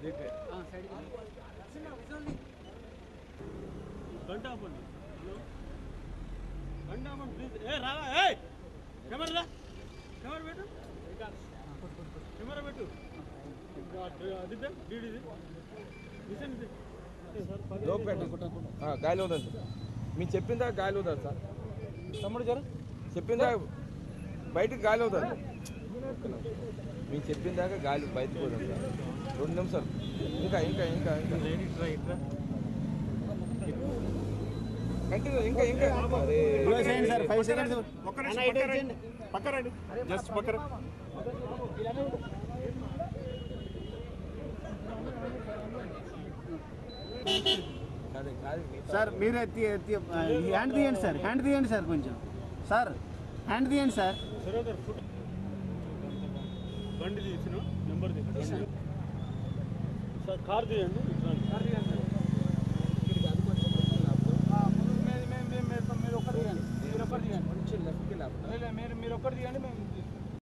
దీపే గంట ఆపండి హలో గంట ఆపండి ప్లీజ్ ఏ రావా ఏ కెమెరా రా కెమెరా పెట్టు కెమెరా పెట్టు అది డీడీది మిషన్ లోపు పెట్టు ఆ, గాలి వదదు మీరు చెప్పిందా గాలి వదదు సార్ తమ్ముడు జర చెప్పిందా బయటకు గాలి వదదు మీరు చెప్పిందాక గాలి బయటకు వదదు సార్ రెండు నిమిషాలు ఇంకా ఇంకా ఇంకా ఇంకా కంటిన్యూ ఇంకా ఇంకా అరే సార్ ఫైవ్ సెకండ్స్ ఒక్క నిమిషం పక్క రండి పక్క రండి జస్ట్ పక్క రండి. కాదు కాదు సార్ మీరు ఎత్తి ఎత్తి హ్యాండ్ తీయండి సార్ హ్యాండ్ తీయండి సార్ కొంచెం సార్ హ్యాండ్ తీయండి సార్ సరోదర్ ఫుడ్ బండి తీసిన నెంబర్ తీసిన సార్ కార్ తీయండి కార్ తీయండి మీరు ఒక్కరు తీయండి మీరు ఒక్కరు తీయండి కొంచెం లెఫ్ట్కి లేకపోతే మీరు మీరు ఒక్కరు తీయండి మేము